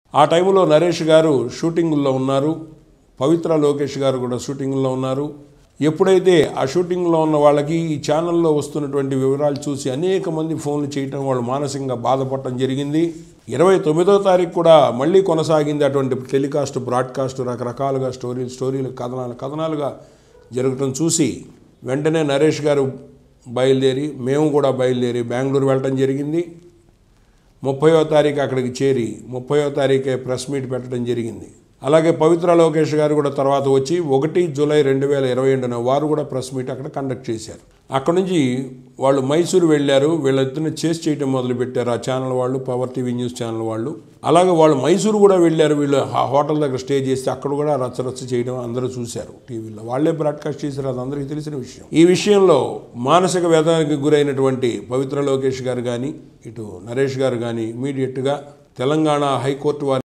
ఆ టైంలో నరేష్ గారు షూటింగుల్లో ఉన్నారు పవిత్ర లోకేష్ గారు కూడా షూటింగ్లో ఉన్నారు ఎప్పుడైతే ఆ షూటింగ్లో ఉన్న వాళ్ళకి ఈ ఛానల్లో వస్తున్నటువంటి వివరాలు చూసి అనేక మంది ఫోన్లు చేయటం వాళ్ళు మానసికంగా బాధపడటం జరిగింది ఇరవై తొమ్మిదో తారీఖు కూడా మళ్ళీ కొనసాగింది అటువంటి టెలికాస్ట్ బ్రాడ్కాస్ట్ రకరకాలుగా స్టోరీలు స్టోరీలు కథనాలు కథనాలుగా జరగటం చూసి వెంటనే నరేష్ గారు బయలుదేరి మేము కూడా బయలుదేరి బెంగళూరు వెళ్ళటం జరిగింది ముప్పయో తారీఖు అక్కడికి చేరి ముప్పయో తారీఖే ప్రెస్ మీట్ పెట్టడం జరిగింది అలాగే పవిత్ర లోకేష్ గారు కూడా తర్వాత వచ్చి ఒకటి జూలై రెండు వేల ఇరవై రెండున వారు కూడా ప్రెస్ మీట్ అక్కడ కండక్ట్ చేశారు అక్కడ నుంచి వాళ్ళు మైసూరు వెళ్ళారు వీళ్ళిద్దరిని చేసి చేయడం మొదలుపెట్టారు ఆ ఛానల్ వాళ్ళు పవర్ టీవీ న్యూస్ ఛానల్ వాళ్ళు అలాగే వాళ్ళు మైసూరు కూడా వెళ్ళారు వీళ్ళు ఆ హోటల్ దగ్గర స్టే చేస్తే అక్కడ కూడా రచ్చరచ్చ చేయడం అందరూ చూశారు టీవీలో వాళ్ళే బ్రాడ్కాస్ట్ చేశారు అది అందరికీ తెలిసిన విషయం ఈ విషయంలో మానసిక వేదానికి గురైనటువంటి పవిత్ర లోకేష్ గారు కానీ ఇటు నరేష్ గారు కానీ ఇమీడియట్గా తెలంగాణ హైకోర్టు వారి